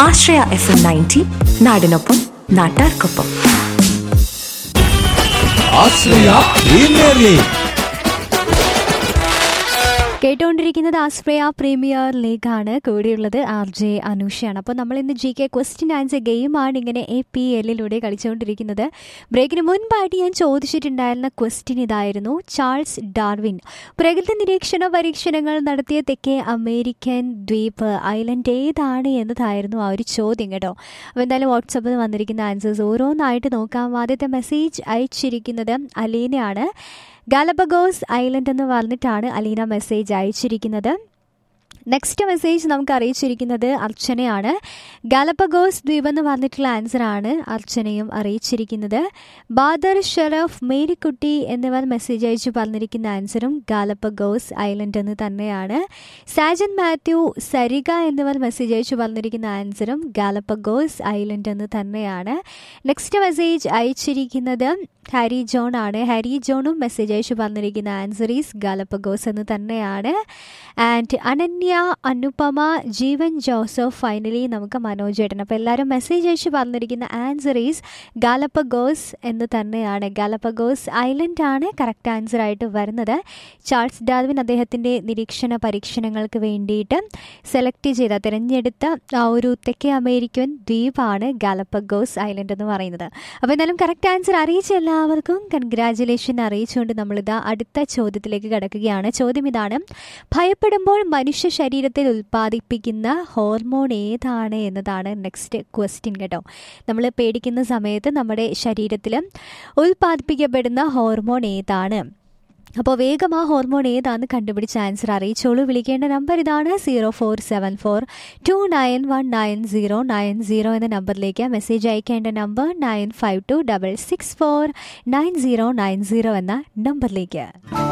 ആശ്രയ F M ninety നാടിനൊപ്പം നാട്ടാർക്കൊപ്പം ആശ്രയ premier league കേട്ടുകൊണ്ടിരിക്കുന്നത് ആസ്പ്രയ പ്രീമിയർ ലീഗാണ് കൂടിയുള്ളത് ആർ ജെ അനൂഷയാണ് അപ്പോൾ നമ്മൾ ഇന്ന് ജി കെ ക്വസ്റ്റ്യൻ ആൻസർ ഗെയിമാണ് ഇങ്ങനെ എ പി എല്ലിലൂടെ കളിച്ചുകൊണ്ടിരിക്കുന്നത് ബ്രേക്കിന് മുൻപായിട്ട് ഞാൻ ചോദിച്ചിട്ടുണ്ടായിരുന്ന ക്വസ്റ്റ്യൻ ഇതായിരുന്നു ചാൾസ് ഡാർവിൻ പ്രകൃതി നിരീക്ഷണ പരീക്ഷണങ്ങൾ നടത്തിയ തെക്കേ അമേരിക്കൻ ദ്വീപ് ഐലൻഡ് ഏതാണ് എന്നതായിരുന്നു ആ ഒരു ചോദ്യം കേട്ടോ അപ്പോൾ എന്തായാലും വാട്സപ്പിൽ വന്നിരിക്കുന്ന ആൻസേഴ്സ് ഓരോന്നായിട്ട് നോക്കാം ആദ്യത്തെ മെസ്സേജ് അയച്ചിരിക്കുന്നത് അലീനയാണ് ഗാലബഗോസ് ഐലൻഡ് എന്ന് പറഞ്ഞിട്ടാണ് അലീന മെസ്സേജ് അയച്ചിരിക്കുന്നത് നെക്സ്റ്റ് മെസ്സേജ് നമുക്ക് അറിയിച്ചിരിക്കുന്നത് അർച്ചനയാണ് ഗാലപ്പഗോസ് ദ്വീപ് എന്ന് പറഞ്ഞിട്ടുള്ള ആൻസറാണ് അർച്ചനയും അറിയിച്ചിരിക്കുന്നത് ബാദർ ഷെറഫ് മേരിക്കുട്ടി എന്നിവർ മെസ്സേജ് അയച്ചു പറഞ്ഞിരിക്കുന്ന ആൻസറും ഗാലപ്പഗോസ് ഐലൻഡ് എന്ന് തന്നെയാണ് സാജൻ മാത്യു സരിക എന്നിവർ മെസ്സേജ് അയച്ചു പറഞ്ഞിരിക്കുന്ന ആൻസറും ഗാലപ്പഗോസ് ഐലൻഡ് എന്ന് തന്നെയാണ് നെക്സ്റ്റ് മെസ്സേജ് അയച്ചിരിക്കുന്നത് ഹാരി ജോൺ ആണ് ഹാരി ജോണും മെസ്സേജ് അയച്ചു പറഞ്ഞിരിക്കുന്ന ആൻസർ ഈസ് ഗാലപ്പഗോസ് എന്ന് തന്നെയാണ് and Ananya Anupama Jeevan Joseph finally നമുക്ക് മനോജ് ചേട്ടൻ അപ്പോൾ എല്ലാവരും മെസ്സേജ് അയച്ചു പറഞ്ഞിരിക്കുന്ന ആൻസർ ഈസ് ഗാലപ്പഗോസ് എന്ന് തന്നെയാണ് ഗാലപ്പഗോസ് ഐലൻഡ് ആണ് കറക്റ്റ് ആൻസർ ആയിട്ട് വരുന്നത് ചാൾസ് ഡാർവിൻ അദ്ദേഹത്തിൻ്റെ നിരീക്ഷണ പരീക്ഷണങ്ങൾക്ക് വേണ്ടിയിട്ട് സെലക്ട് ചെയ്ത തിരഞ്ഞെടുത്ത ആ ഒരു തെക്കേ അമേരിക്കൻ ദ്വീപാണ് ഗാലപ്പഗോസ് ഐലൻഡ് എന്ന് പറയുന്നത് അപ്പോൾ എന്തായാലും കറക്റ്റ് ആൻസർ അറിയിച്ച എല്ലാവർക്കും കൺഗ്രാജുലേഷൻ അറിയിച്ചുകൊണ്ട് നമ്മളിതാ അടുത്ത ചോദ്യത്തിലേക്ക് കടക്കുകയാണ് ചോദ്യം ഇതാണ് ഭയപ്പെടുമ്പോൾ മനുഷ്യ ശരീരത്തിൽ ഉൽപ്പാദിപ്പിക്കുന്ന ഹോർമോൺ ഏതാണ് എന്നതാണ് നെക്സ്റ്റ് ക്വസ്റ്റ്യൻ കേട്ടോ നമ്മൾ പേടിക്കുന്ന സമയത്ത് നമ്മുടെ ശരീരത്തിൽ ഉൽപ്പാദിപ്പിക്കപ്പെടുന്ന ഹോർമോൺ ഏതാണ് അപ്പോൾ വേഗം ആ ഹോർമോൺ ഏതാണെന്ന് കണ്ടുപിടിച്ച് ആൻസർ അറിയിച്ചോളൂ വിളിക്കേണ്ട നമ്പർ ഇതാണ് zero four seven four two nine one nine zero nine zero എന്ന നമ്പറിലേക്ക് മെസ്സേജ് അയക്കേണ്ട number nine five two double six four nine zero nine zero എന്ന നമ്പറിലേക്ക്